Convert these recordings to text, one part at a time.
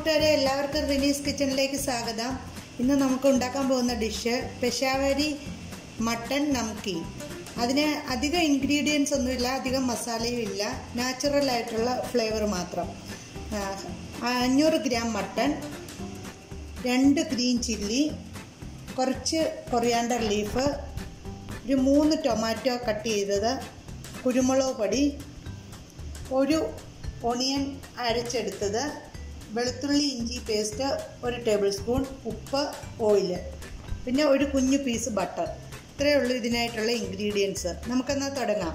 കൂട്ടുകാരെ എല്ലാവർക്കും റിനീസ് കിച്ചണിലേക്ക് സ്വാഗതം ഇന്ന് നമുക്ക് ഉണ്ടാക്കാൻ പോകുന്ന ഡിഷ് പെഷാവരി മട്ടൺ നംകീൻ അതിന് അധികം ഇൻഗ്രീഡിയൻസ് ഒന്നുമില്ല അധികം മസാലയും ഇല്ല നാച്ചുറൽ ആയിട്ടുള്ള ഫ്ലേവർ മാത്രം ആ, അഞ്ഞൂറ് ഗ്രാം മട്ടൺ രണ്ട് ഗ്രീൻ ചില്ലി കുറച്ച് കൊറിയാണ്ടർ ലീഫ് ഒരു മൂന്ന് ടൊമാറ്റോ കട്ട് ചെയ്തത് കുരുമുളക് പൊടി ഒരു ഒണിയൻ അരച്ചെടുത്തത് വെളുത്തുള്ളി ഇഞ്ചി പേസ്റ്റ് ഒരു ടേബിൾ സ്പൂൺ ഉപ്പ് ഓയിൽ പിന്നെ ഒരു കുഞ്ഞു പീസ് ബട്ടർ ഇത്രയേ ഉള്ളൂ ഇതിനായിട്ടുള്ള ഇൻഗ്രീഡിയൻസ് നമുക്കെന്നാൽ തുടങ്ങാം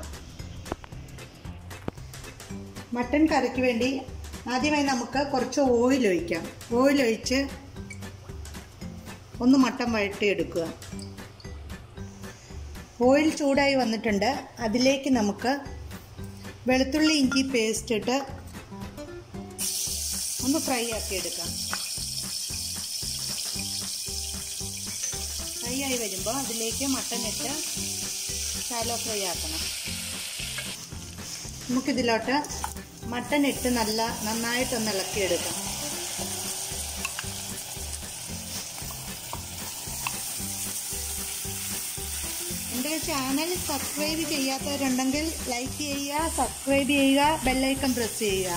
മട്ടൻ കറിക്ക് വേണ്ടി ആദ്യമായി നമുക്ക് കുറച്ച് ഓയിൽ ഒഴിക്കാം ഓയിൽ ഒഴിച്ച് ഒന്ന് മട്ടൻ വഴട്ടിയെടുക്കുക ഓയിൽ ചൂടായി വന്നിട്ടുണ്ട് അതിലേക്ക് നമുക്ക് വെളുത്തുള്ളി ഇഞ്ചി പേസ്റ്റ് ഇട്ട് ഒന്ന് ഫ്രൈ ആക്കി എടുക്കാം ഫ്രൈ ആയി വരുമ്പോൾ അതിലേക്ക് മട്ടൻ ഇട്ട് ശാലോ ഫ്രൈ ആക്കണം നമുക്കിതിലോട്ട് മട്ടൻ ഇട്ട് നല്ല നന്നായിട്ടൊന്ന് ഇളക്കിയെടുക്കാം എൻ്റെ ചാനൽ സബ്സ്ക്രൈബ് ചെയ്യാത്തവരുണ്ടെങ്കിൽ ലൈക്ക് ചെയ്യുക സബ്സ്ക്രൈബ് ചെയ്യുക ബെല്ലൈക്കൺ പ്രസ് ചെയ്യുക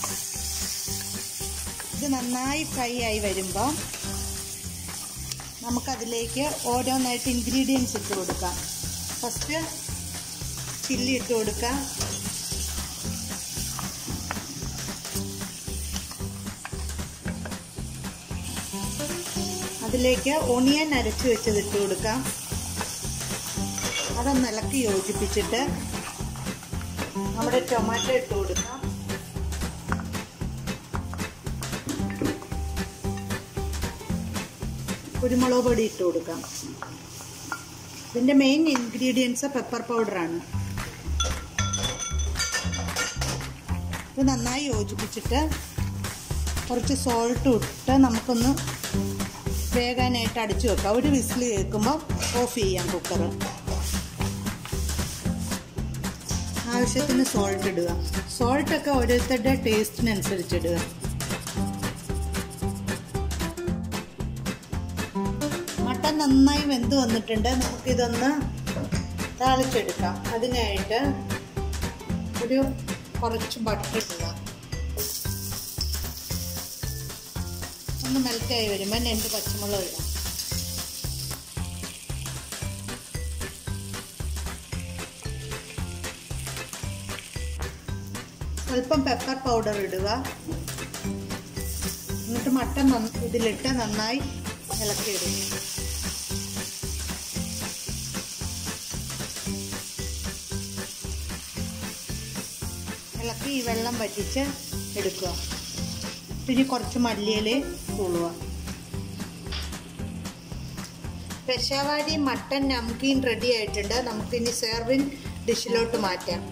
ഇത് നന്നായി ഫ്രൈ ആയി വരുമ്പോൾ നമുക്കതിലേക്ക് ഓരോന്നായിട്ട് ഇൻഗ്രീഡിയൻസ് ഇട്ട് കൊടുക്കാം ഫസ്റ്റ് ചില്ലി ഇട്ട് കൊടുക്കാം അതിലേക്ക് ഒണിയൻ അരച്ച് വെച്ചത് ഇട്ട് കൊടുക്കാം അതൊന്ന് ഇളക്കി യോജിപ്പിച്ചിട്ട് നമ്മുടെ ടൊമാറ്റോ ഇട്ട് കൊടുക്കാം കുരുമുളക് പൊടി ഇട്ട് കൊടുക്കാം ഇതിൻ്റെ മെയിൻ ഇൻഗ്രീഡിയൻസ് പെപ്പർ പൗഡറാണ് ഇത് നന്നായി യോജിപ്പിച്ചിട്ട് കുറച്ച് സോൾട്ട് ഇട്ട് നമുക്കൊന്ന് വേകാനായിട്ട് അടിച്ചു വെക്കാം ഒരു വിസിൽ കേൾക്കുമ്പോൾ ഓഫ് ചെയ്യാം കുക്കർ ആവശ്യത്തിന് സോൾട്ട് ഇടുക സോൾട്ടൊക്കെ ഓരോരുത്തരുടെ ടേസ്റ്റിനനുസരിച്ച് ഇടുക മട്ടൻ നന്നായി വെന്ത് വന്നിട്ടുണ്ട് നമുക്കിതൊന്ന് താളിച്ചെടുക്കാം അതിനായിട്ട് ഒരു കുറച്ച് ബട്ടർ ഇടുക ഒന്ന് മെൽറ്റായി വരുമ്പോൾ രണ്ട് പച്ചമുളക് ഇടാം അല്പം പെപ്പർ പൗഡർ ഇടുക എന്നിട്ട് മട്ടൻ നന്ന- ഇതിലിട്ട് നന്നായി ഇളക്കിയിടുക ഇളക്കി ഈ വെള്ളം വറ്റിച്ച് എടുക്കുക പിന്നെ കുറച്ച് മല്ലിയില തൂളുക പെഷാവാടി മട്ടൻ നംകീൻ റെഡി ആയിട്ടുണ്ട് നമുക്കിനി സെർവിങ് ഡിഷിലോട്ട് മാറ്റാം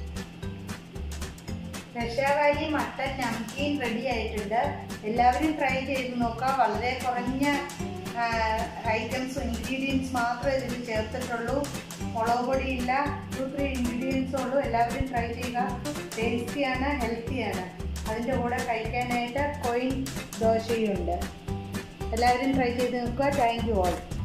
പെഷാവാരി മട്ടൻ നംകീൻ റെഡി ആയിട്ടുണ്ട് എല്ലാവരും ട്രൈ ചെയ്ത് നോക്കാം വളരെ കുറഞ്ഞ ഐറ്റംസ് ഇൻഗ്രീഡിയൻസ് മാത്രമേ ഇതിൽ ചേർത്തിട്ടുള്ളൂ മുളക് പൊടിയില്ല ടു ത്രീ ഇൻഗ്രീഡിയൻസ് ഉള്ളൂ എല്ലാവരും ട്രൈ ചെയ്യുക ടേസ്റ്റിയാണ് ഹെൽത്തിയാണ് അതിൻ്റെ കൂടെ കഴിക്കാനായിട്ട് കൊയിൻ ദോശയും ഉണ്ട് എല്ലാവരും ട്രൈ ചെയ്ത് നോക്കുക താങ്ക് യു ഓൾ